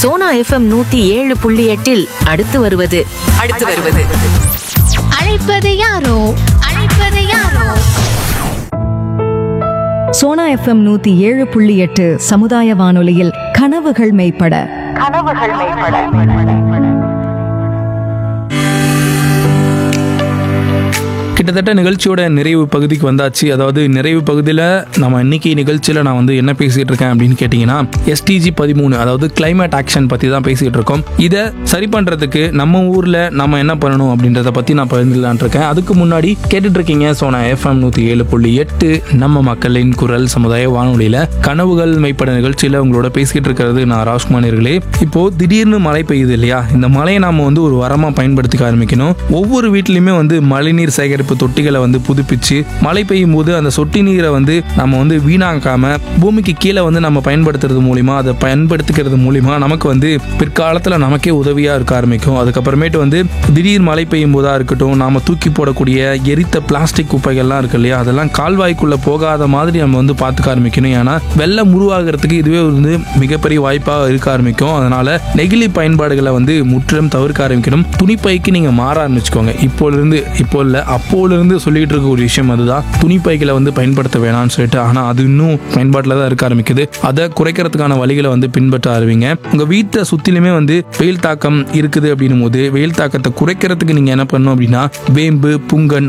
Sona FM நூத்தி ஏழு புள்ளி எட்டில் அடுத்து வருவது அடுத்து வருவது அழைப்பது யாரோ அழைப்பது யாரோ சோனா எஃப்எம் நூத்தி ஏழு புள்ளி எட்டு சமுதாய வானொலியில் கனவுகள் மெய்ப்பட கிட்டத்தட்ட நிகழ்ச்சியோட நிறைவு பகுதிக்கு வந்தாச்சு அதாவது நிறைவு பகுதியில் நம்ம இன்னைக்கு நிகழ்ச்சியில் நான் வந்து என்ன பேசிகிட்டு இருக்கேன் அப்படின்னு கேட்டிங்கன்னா எஸ்டிஜி பதிமூணு அதாவது climate ஆக்ஷன் பற்றி தான் பேசிகிட்டு இருக்கோம் இதை சரி பண்ணுறதுக்கு நம்ம ஊரில் நம்ம என்ன பண்ணணும் அப்படின்றத பற்றி நான் பகிர்ந்துலான் இருக்கேன் அதுக்கு முன்னாடி கேட்டுட்டு இருக்கீங்க சோனா எஃப்எம் நூற்றி ஏழு புள்ளி எட்டு நம்ம மக்களின் குரல் சமுதாய வானொலியில் கனவுகள் மெய்ப்பட நிகழ்ச்சியில் உங்களோட பேசிக்கிட்டு இருக்கிறது நான் ராஜ்குமார் நேர்களே இப்போ திடீர்னு மழை பெய்யுது இல்லையா இந்த மழையை நாம வந்து ஒரு வரமாக பயன்படுத்திக்க ஆரம்பிக்கணும் ஒவ்வொரு வீட்லையுமே வந்து மழைநீர் சேகரிப்பு தொட்டிகளை வந்து புதுப்பிச்சு மழை பெய்யும் போது அந்த சொட்டு நீரை வந்து நம்ம வந்து வீணாக்காம பூமிக்கு கீழே வந்து நம்ம பயன்படுத்துறது மூலியமா அதை பயன்படுத்திக்கிறது மூலியமா நமக்கு வந்து பிற்காலத்தில் நமக்கே உதவியாக இருக்க ஆரம்பிக்கும் அதுக்கப்புறமேட்டு வந்து திடீர் மழை பெய்யும் போதா இருக்கட்டும் நாம தூக்கி போடக்கூடிய எரித்த பிளாஸ்டிக் குப்பைகள்லாம் இருக்கு இல்லையா அதெல்லாம் கால்வாய்க்குள்ள போகாத மாதிரி நம்ம வந்து பார்த்துக்க ஆரம்பிக்கணும் ஏன்னா வெள்ளம் உருவாகிறதுக்கு இதுவே வந்து மிகப்பெரிய வாய்ப்பாக இருக்க ஆரம்பிக்கும் அதனால நெகிழி பயன்பாடுகளை வந்து முற்றிலும் தவிர்க்க ஆரம்பிக்கணும் துணிப்பைக்கு நீங்க மாற ஆரம்பிச்சுக்கோங்க இப்போல இருந்து இப்போ இல்ல அப்போல இருந்து சொல்லிட்டு இருக்க ஒரு விஷயம் அதுதான் துணிப்பைகளை வந்து பயன்படுத்த வேணாம்னு சொல்லிட்டு ஆனா அது இன்னும் பயன்பாட்டில் தான் இருக்க ஆரம்பிக்குது அதை குறைக்கிறதுக்கான வழிகளை வந்து பின்பற்ற ஆரம்பிங்க உங்க வீட்டை சுத்திலுமே வந்து வெயில் தாக்கம் இருக்குது அப்படின்னும் போது வெயில் தாக்கத்தை குறைக்கிறதுக்கு நீங்க என்ன பண்ணணும் அப்படின்னா வேம்பு புங்கன்